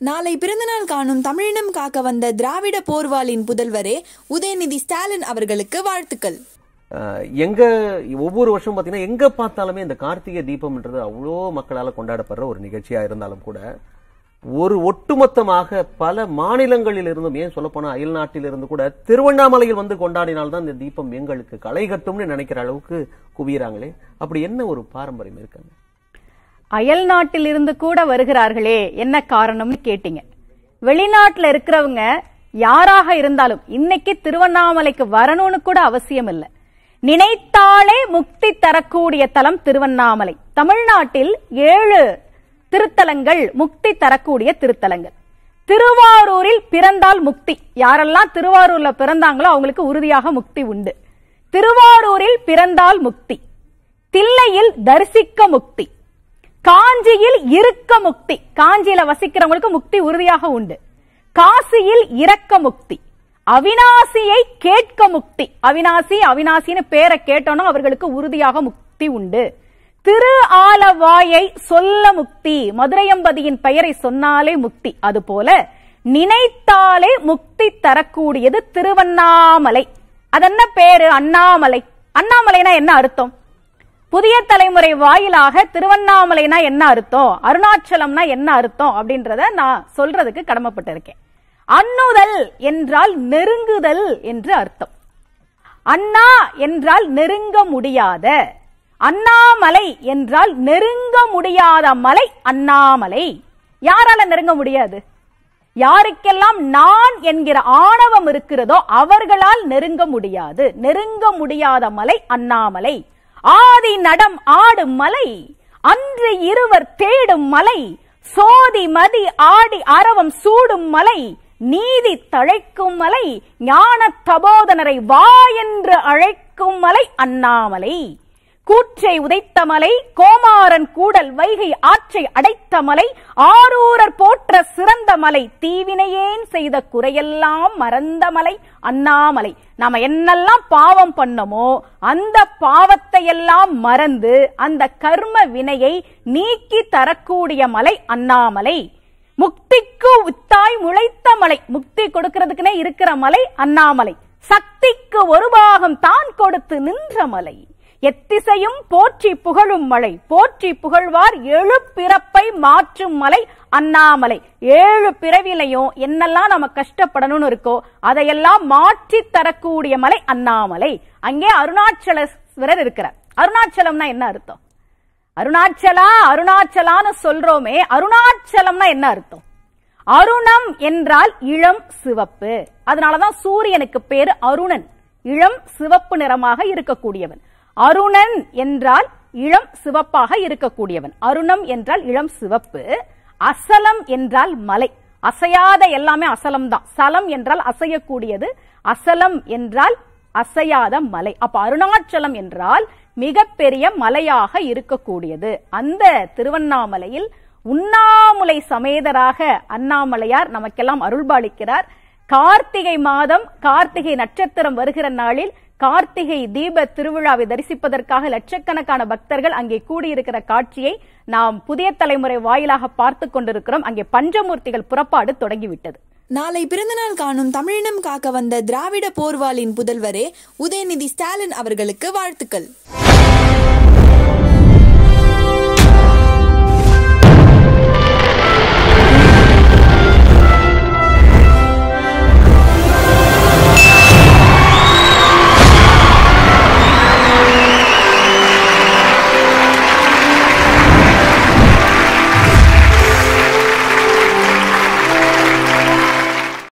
நாளை பிறந்தநாள் காணும் தமிழினம் காக்க வந்த திராவிட போர்வாளின் புதல்வரே உதயநிதி ஸ்டாலின் அவர்களுக்கு வாழ்த்துக்கள் அஹ் எங்க ஒவ்வொரு வருஷம் பார்த்தீங்கன்னா எங்க பார்த்தாலுமே இந்த கார்த்திகை தீபம்ன்றது அவ்வளோ மக்களால் கொண்டாடப்படுற ஒரு நிகழ்ச்சியா இருந்தாலும் கூட ஒரு ஒட்டுமொத்தமாக பல மாநிலங்களில் இருந்தும் ஏன் சொல்லப்போனா அயல் நாட்டில் இருந்து கூட திருவண்ணாமலையில் வந்து கொண்டாடினால்தான் இந்த தீபம் எங்களுக்கு களை கட்டும்னு நினைக்கிற அளவுக்கு குவியறாங்களே அப்படி என்ன ஒரு பாரம்பரியம் இருக்காங்க அயல் நாட்டில் இருந்து கூட வருகிறார்களே என்ன காரணம்னு கேட்டீங்க வெளிநாட்டுல இருக்கிறவங்க யாராக இருந்தாலும் இன்னைக்கு திருவண்ணாமலைக்கு வரணும்னு கூட அவசியம் இல்லை நினைத்தாலே முக்தி தரக்கூடிய தலம் திருவண்ணாமலை தமிழ்நாட்டில் ஏழு திருத்தலங்கள் முக்தி தரக்கூடிய திருத்தலங்கள் திருவாரூரில் பிறந்தால் முக்தி யாரெல்லாம் திருவாரூர்ல பிறந்தாங்களோ அவங்களுக்கு உறுதியாக முக்தி உண்டு திருவாரூரில் பிறந்தால் முக்தி தில்லையில் தரிசிக்க முக்தி காஞ்சியில் இருக்க முக்தி காஞ்சியில வசிக்கிறவங்களுக்கு முக்தி உறுதியாக உண்டு காசியில் இறக்க முக்தி அவினாசியை கேட்க முக்தி அவினாசி அவினாசின்னு பேரை கேட்டோம்னா அவர்களுக்கு உறுதியாக முக்தி உண்டு திரு ஆலவாயை சொல்ல முக்தி மதுரையம்பதியின் பெயரை சொன்னாலே முக்தி அதுபோல நினைத்தாலே முக்தி தரக்கூடியது திருவண்ணாமலை அதென்ன பேரு அண்ணாமலை அண்ணாமலைனா என்ன அர்த்தம் புதிய தலைமுறை வாயிலாக திருவண்ணாமலைனா என்ன அர்த்தம் அருணாச்சலம்னா என்ன அர்த்தம் அப்படின்றத நான் சொல்றதுக்கு கடமைப்பட்டிருக்கேன் அண்ணுதல் என்றால் நெருங்குதல் என்று அர்த்தம் அண்ணா என்றால் நெருங்க முடியாத அண்ணாமலை என்றால் நெருங்க முடியாத மலை அண்ணாமலை யாரால நெருங்க முடியாது யாருக்கெல்லாம் நான் என்கிற ஆணவம் இருக்கிறதோ அவர்களால் நெருங்க முடியாது நெருங்க முடியாத மலை அண்ணாமலை ஆதி நடம் ஆடும் மலை அன்று இருவர் தேடும் மலை சோதி மதி ஆடி அரவம் சூடும் மலை நீதி தழைக்கும் மலை ஞான தபோதனரை வா என்று அழைக்கும் மலை அண்ணாமலை கூற்றை உதைத்த மலை கோமாரன் கூடல் வைகை ஆற்றை அடைத்த மலை ஆரூரர் போற்ற சிறந்த மலை தீவினையேன் செய்த குறையெல்லாம் மறந்த மலை அண்ணாமலை நாம என்னெல்லாம் பாவம் பண்ணமோ அந்த பாவத்தை எல்லாம் மறந்து அந்த கர்ம வினையை நீக்கி தரக்கூடிய மலை அண்ணாமலை முக்திக்கு வித்தாய் முளைத்த மலை முக்தி கொடுக்கிறதுக்குனே இருக்கிற மலை அண்ணாமலை சக்திக்கு ஒரு பாகம் தான் கொடுத்து நின்ற மலை எத்திசையும் போற்றி புகழும் மலை போற்றி புகழ்வார் எழு பிறப்பை மாற்றும் மலை அண்ணாமலை ஏழு பிறவிலையும் என்னெல்லாம் நம்ம கஷ்டப்படணும்னு இருக்கோ அதையெல்லாம் மாற்றி தரக்கூடிய மலை அண்ணாமலை அங்கே அருணாச்சலேஸ்வரர் இருக்கிறார் அருணாச்சலம்னா என்ன அர்த்தம் அருணாச்சலா அருணாச்சலான்னு சொல்றோமே அருணாச்சலம்னா என்ன அர்த்தம் அருணம் என்றால் இளம் சிவப்பு அதனாலதான் சூரியனுக்கு பேரு அருணன் இளம் சிவப்பு நிறமாக இருக்கக்கூடியவன் அருணன் என்றால் இளம் சிவப்பாக இருக்கக்கூடியவன் அருணம் என்றால் இளம் சிவப்பு அசலம் என்றால் மலை அசையாத எல்லாமே அசலம் தான் சலம் என்றால் அசையக்கூடியது அசலம் என்றால் அசையாத மலை அப்ப அருணாச்சலம் என்றால் மிகப்பெரிய மலையாக இருக்கக்கூடியது அந்த திருவண்ணாமலையில் உண்ணாமுலை சமேதராக அண்ணாமலையார் நமக்கெல்லாம் அருள்பாலிக்கிறார் கார்த்திகை மாதம் கார்த்திகை நட்சத்திரம் வருகிற நாளில் கார்த்திகை தீப திருவிழாவை தரிசிப்பதற்காக லட்சக்கணக்கான பக்தர்கள் அங்கே கூடியிருக்கிற காட்சியை நாம் புதிய தலைமுறை வாயிலாக பார்த்து கொண்டிருக்கிறோம் அங்கே பஞ்சமூர்த்திகள் புறப்பாடு தொடங்கிவிட்டது நாளை பிறந்தநாள் காணும் தமிழினம் காக்க வந்த திராவிட போர்வாளின் புதல்வரே உதயநிதி ஸ்டாலின் அவர்களுக்கு வாழ்த்துக்கள்